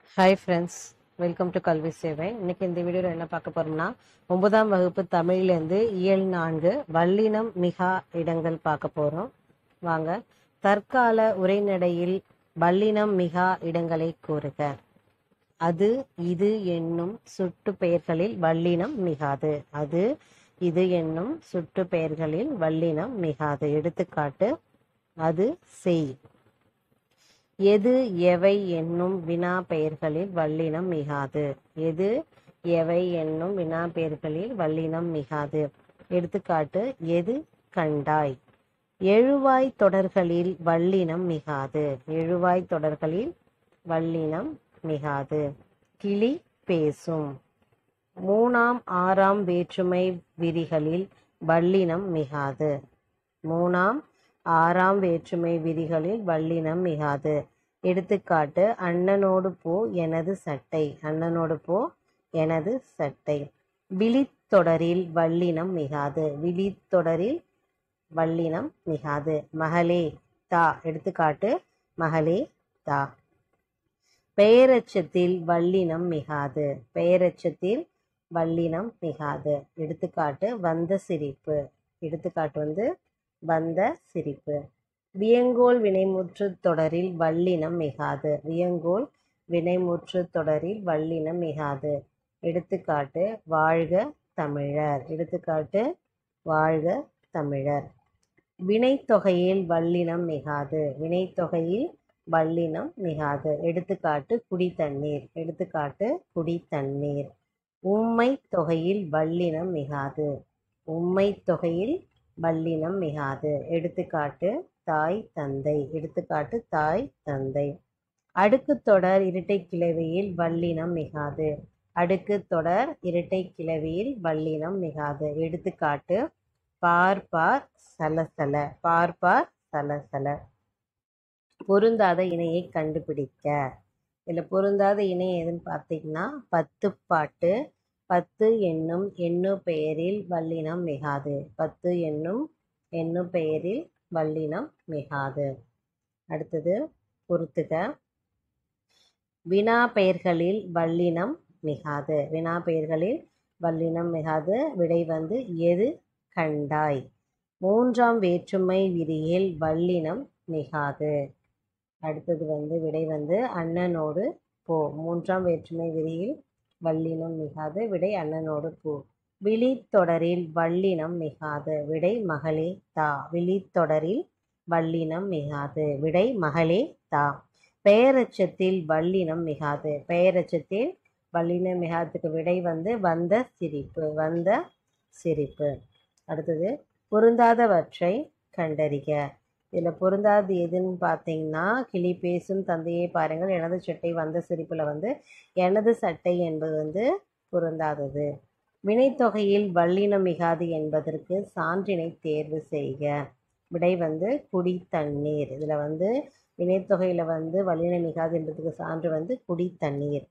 hi friends welcome to கல்வி சேவை இன்னைக்கு இந்த வீடியோவில் என்ன பார்க்க போறோம்னா ஒன்பதாம் வகுப்பு தமிழ்லேருந்து இயல் நான்கு வல்லினம் மிகா இடங்கள் பார்க்க போறோம் வாங்க தற்கால உரைநடையில் வல்லினம் மிகா இடங்களை கூறுக அது இது என்னும் சுட்டு பெயர்களில் வல்லினம் மிகாது அது இது என்னும் சுட்டு பெயர்களில் வல்லினம் மிகாது எடுத்துக்காட்டு அது செய் எது எவை என்னும் வினா பெயர்களில் வல்லினம் மிகாது எது எவை என்னும் வினா பெயர்களில் வல்லினம் மிகாது எடுத்துக்காட்டு எது கண்டாய் எழுவாய் தொடர்களில் வல்லினம் மிகாது எழுவாய் தொடர்களில் வல்லினம் மிகாது கிளி பேசும் மூணாம் ஆறாம் வேற்றுமை விதிகளில் வல்லினம் மிகாது மூணாம் ஆறாம் வேற்றுமை விதிகளில் வல்லினம் மிகாது எடுத்துக்காட்டு அண்ணனோடு போ எனது சட்டை அண்ணனோடு போ எனது சட்டை விழித்தொடரில் வல்லினம் மிகாது விழித்தொடரில் வல்லினம் மிகாது மகளே தா எடுத்துக்காட்டு மகளே தா பெயரச்சத்தில் வல்லினம் மிகாது பெயரச்சத்தில் வல்லினம் மிகாது எடுத்துக்காட்டு வந்த சிரிப்பு எடுத்துக்காட்டு வந்து வந்த சிரிப்பு வியங்கோல் வினைமுற்று தொடரில் வல்லினம் மிகாது வியங்கோல் வினைமுற்று தொடரில் வல்லினம் மிகாது எடுத்துக்காட்டு வாழ்க தமிழர் எடுத்துக்காட்டு வாழ்க தமிழர் வினைத்தொகையில் வல்லினம் மிகாது வினைத்தொகையில் வல்லினம் மிகாது எடுத்துக்காட்டு குடி தண்ணீர் எடுத்துக்காட்டு குடி தண்ணீர் உம்மை தொகையில் வல்லினம் மிகாது உம்மை தொகையில் வல்லினம் மிகாது எடுத்துக்காட்டு தாய் தந்தை எடுத்துக்காட்டு தாய் தந்தை அடுக்கு தொடர் இரட்டை கிளவியில் வல்லினம் மிகாது அடுக்கு தொடர் இரட்டை கிளவியில் வல்லினம் மிகாது எடுத்துக்காட்டு பார்ப்பார் சலசல பார்ப்பார் சலசல பொருந்தாத இணையை கண்டுபிடிக்க இதில் பொருந்தாத இணை எதுன்னு பார்த்தீங்கன்னா பத்து பாட்டு பத்து என்னும் எண்ணு பெயரில் வல்லினம் மிகாது பத்து என்னும் எண்ணு பெயரில் வல்லினம் மிகாது அடுத்தது பொறுத்துக வினா பெயர்களில் வல்லினம் மிகாது வினா பெயர்களில் வல்லினம் மிகாது விடை வந்து எது கண்டாய் மூன்றாம் வேற்றுமை விதியில் வல்லினம் மிகாது அடுத்தது வந்து விடை வந்து அண்ணனோடு போ மூன்றாம் வேற்றுமை விதியில் வல்லினம் மிகாது விடை அண்ணனோடு போ விழித்தொடரில் வல்லினம் மிகாது விடை மகளே தா விழித்தொடரில் வல்லினம் மிகாது விடை மகளே தா பெயரச்சத்தில் வல்லினம் மிகாது பெயரச்சத்தில் வல்லினம் மிகாதுக்கு விடை வந்து வந்த சிரிப்பு வந்த சிரிப்பு அடுத்தது பொருந்தாதவற்றை கண்டறிக இதில் பொருந்தாது எதுன்னு பார்த்தீங்கன்னா கிளி பேசும் தந்தையை பாருங்கள் எனது சட்டை வந்த சிரிப்பில் வந்து எனது சட்டை என்பது வந்து பொருந்தாதது வினைத்தொகையில் வல்லினம் மிகாது என்பதற்கு சான்றினை தேர்வு செய்க விடை வந்து குடி தண்ணீர் இதில் வந்து வினைத்தொகையில் வந்து வல்லினம் மிகாது என்பதற்கு சான்று வந்து குடி தண்ணீர்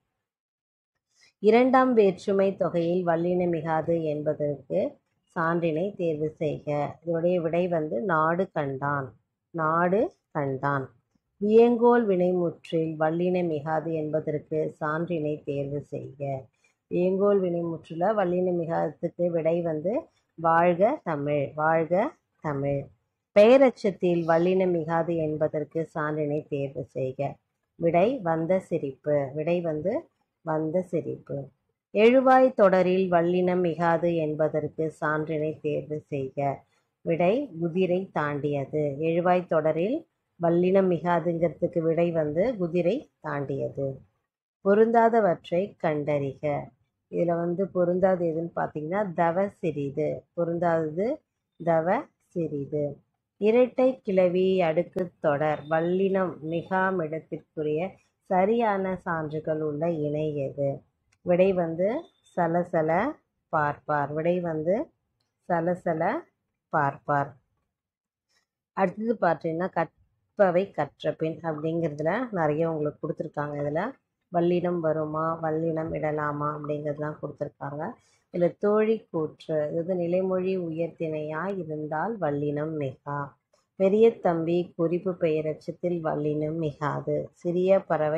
இரண்டாம் வேற்றுமை தொகையில் வல்லினம் மிகாது என்பதற்கு சான்றினை தேர்வு செய்க இதனுடைய விடை வந்து நாடு கண்டான் நாடு கண்டான் வியங்கோல் வினைமுற்றில் வல்லின மிகாது என்பதற்கு சான்றினை தேர்வு செய்க வியங்கோல் வினைமுற்றில் வல்லின மிகாதத்துக்கு விடை வந்து வாழ்க தமிழ் வாழ்க தமிழ் பெயரச்சத்தில் வல்லின மிகாது என்பதற்கு சான்றினை தேர்வு செய்க விடை வந்த சிரிப்பு விடை வந்து வந்த சிரிப்பு எழுவாய் தொடரில் வல்லினம் மிகாது என்பதற்கு சான்றினை தேர்வு செய்க விடை குதிரை தாண்டியது எழுவாய் தொடரில் வல்லினம் மிகாதுங்கிறதுக்கு விடை வந்து குதிரை தாண்டியது பொருந்தாதவற்றை கண்டறிக இதில் வந்து பொருந்தாது எதுன்னு பார்த்தீங்கன்னா தவ சிறிது பொருந்தாதது தவ சிறிது இரட்டை கிளவி அடுக்கு தொடர் வல்லினம் மிகாமிடத்திற்குரிய சரியான சான்றுகள் உள்ள இணை எது விடை வந்து சலசல பார்ப்பார் விடை வந்து சலசல பார்ப்பார் அடுத்தது பார்த்தீங்கன்னா கற்பவை கற்றபின் அப்படிங்கிறதுல நிறைய உங்களுக்கு கொடுத்துருக்காங்க இதில் வல்லினம் வருமா வல்லினம் இடலாமா அப்படிங்கிறதுலாம் கொடுத்துருக்காங்க இதில் தோழி கூற்று இது நிலைமொழி உயர்த்திணையாய் இருந்தால் வல்லினம் மிகா பெரிய தம்பி குறிப்பு பெயரச்சத்தில் வல்லினம் மிகாது சிறிய பறவை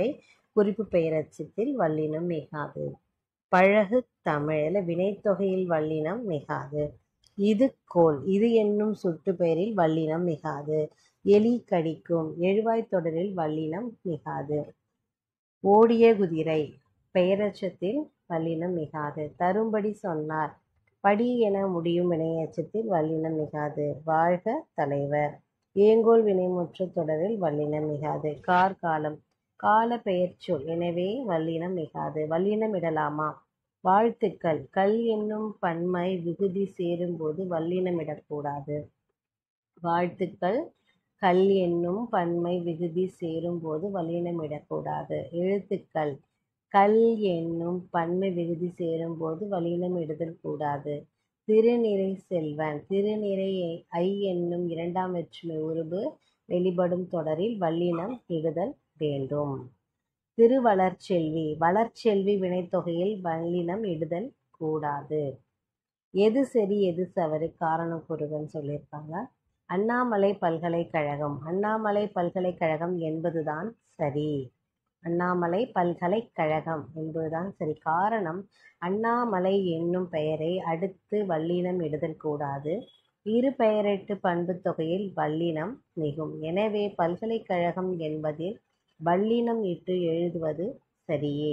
குறிப்பு பெயரச்சத்தில் வல்லினம் மிகாது பழகு தமிழில் வினைத்தொகையில் வல்லினம் மிகாது இது கோல் இது என்னும் சுட்டு பெயரில் வல்லினம் மிகாது எலி கடிக்கும் எழுவாய் தொடரில் வல்லினம் மிகாது ஓடிய குதிரை பெயரச்சத்தில் வல்லினம் மிகாது தரும்படி சொன்னார் படி என முடியும் வினையச்சத்தில் வல்லினம் மிகாது வாழ்க தலைவர் ஏங்கோல் வினைமுற்று தொடரில் வல்லினம் மிகாது கார்காலம் கால பெயர்ச்சொல் எனவே வல்லினம் மிகாது வல்லினம் இடலாமா வாழ்த்துக்கள் கல் என்னும் பன்மை விகுதி சேரும்போது வல்லினமிடக்கூடாது வாழ்த்துக்கள் கல் என்னும் பன்மை விகுதி சேரும்போது வல்லினமிடக்கூடாது எழுத்துக்கள் கல் என்னும் பன்மை விகுதி சேரும்போது வல்லினம் இடுதல் கூடாது திருநிறை செல்வன் திருநிறை ஐ என்னும் இரண்டாம் வெற்றுமை உருபு வெளிப்படும் தொடரில் வல்லினம் இடுதல் வேண்டும் திருவளர்ச்செல்வி வளர்ச்செல்வி வினைத்தொகையில் வல்லினம் இடுதல் கூடாது எது சரி எது தவறு காரணம் கூறுகன்னு சொல்லியிருக்காங்க அண்ணாமலை பல்கலைக்கழகம் அண்ணாமலை பல்கலைக்கழகம் என்பதுதான் சரி அண்ணாமலை பல்கலைக்கழகம் என்பதுதான் சரி காரணம் அண்ணாமலை என்னும் பெயரை அடுத்து வல்லினம் இடுதல் கூடாது இரு பெயரெட்டு பண்பு தொகையில் வல்லினம் மிகும் எனவே பல்கலைக்கழகம் என்பதில் வல்லினம் இட்டு எழுதுவது சரியே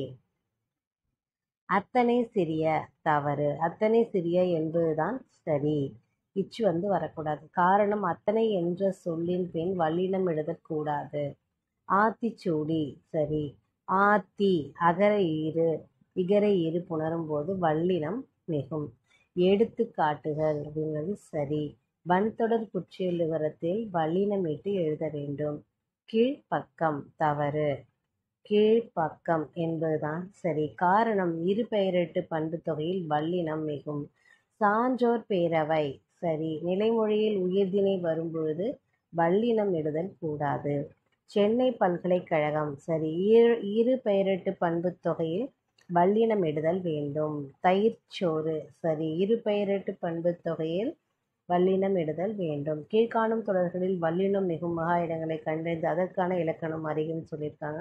அத்தனை சிறிய தவறு அத்தனை சிறிய என்பதுதான் சரி இச்சு வந்து வரக்கூடாது காரணம் அத்தனை என்ற சொல்லின் பின் வல்லினம் எழுதக்கூடாது ஆத்திச்சூடி சரி ஆத்தி அகர ஈறு இகர ஈறு புணரும் போது வல்லினம் மிகும் எடுத்துக்காட்டுகள் அப்படிங்கிறது சரி வன்தொடர் குற்றியலுகரத்தில் வல்லினமிட்டு எழுத வேண்டும் கீழ்ப்பக்கம் தவறு கீழ்ப்பக்கம் என்பதுதான் சரி காரணம் இரு பெயரெட்டு பண்பு தொகையில் வல்லினம் மிகும் சான்றோர் பேரவை சரி நிலைமொழியில் உயிர்தினை வரும்பொழுது வல்லினம் இடுதல் கூடாது சென்னை பல்கலைக்கழகம் சரி இரு இரு பெயரெட்டு பண்பு தொகையில் வல்லினம் இடுதல் வேண்டும் தயிர்ச்சோறு சரி இரு பெயரெட்டு பண்பு தொகையில் வல்லினம் இடுதல் வேண்டும் கீழ்காணும் தொடர்களில் வல்லினம் மிகும் மகா இடங்களை கண்டறிந்து அதற்கான இலக்கணம் அறிகுன்னு சொல்லியிருக்காங்க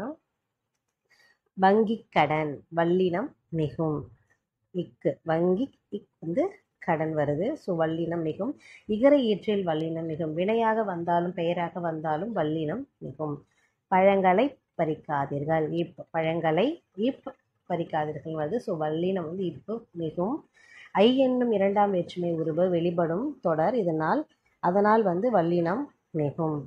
வங்கி கடன் வல்லினம் மிகும் இக்கு வங்கி இக் வந்து கடன் வருது ஸோ வல்லினம் மிகும் இகர ஈற்றில் வல்லினம் மிகும் வினையாக வந்தாலும் பெயராக வந்தாலும் வல்லினம் மிகும் பழங்களை பறிக்காதீர்கள் இப் பழங்களை இப் பறிக்காதீர்கள் வருது ஸோ வல்லினம் வந்து இப்பு மிகும் ஐ என்னும் இரண்டாம் வேற்றுமை உருவ வெளிப்படும் தொடர் இதனால் அதனால் வந்து வல்லினம் மிகும்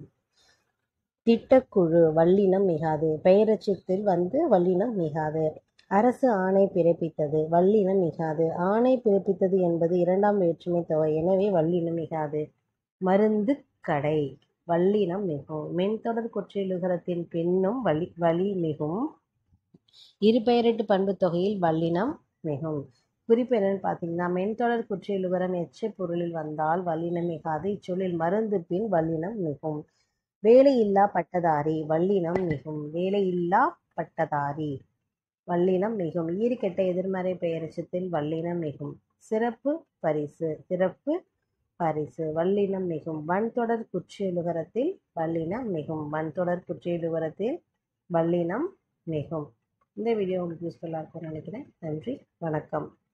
திட்டக்குழு வல்லினம் மிகாது பெயரச்சத்தில் வந்து வல்லினம் மிகாது அரசு ஆணை பிறப்பித்தது வல்லினம் மிகாது ஆணை பிறப்பித்தது என்பது இரண்டாம் வேற்றுமை தொகை எனவே வல்லினம் மிகாது மருந்து கடை வல்லினம் மிகும் மென்தொடர் குற்றியலுகரத்தின் பின்னும் வலி வலி மிகும் இரு பெயரிட்டு பண்பு தொகையில் வல்லினம் மிகும் குறிப்பு என்னன்னு பார்த்தீங்கன்னா மென்தொடர் குற்றியலுகரம் எச்ச பொருளில் வந்தால் வல்லினம் மிகாது இச்சொல்லில் மருந்து பின் வல்லினம் மிகும் வேலையில்லா பட்டதாரி வல்லினம் மிகும் வேலையில்லா பட்டதாரி வல்லினம் மிகும் ஈறுகெட்ட எதிர்மறை பெயரச்சத்தில் வல்லினம் மிகும் சிறப்பு பரிசு சிறப்பு பரிசு வல்லினம் மிகும் வன்தொடர் குற்றியலுகரத்தில் வல்லினம் மிகும் வன்தொடர் குற்றியலுகரத்தில் வல்லினம் மிகும் இந்த வீடியோ உங்களுக்கு யூஸ்ஃபுல்லாக இருக்கும்னு நினைக்கிறேன் நன்றி வணக்கம்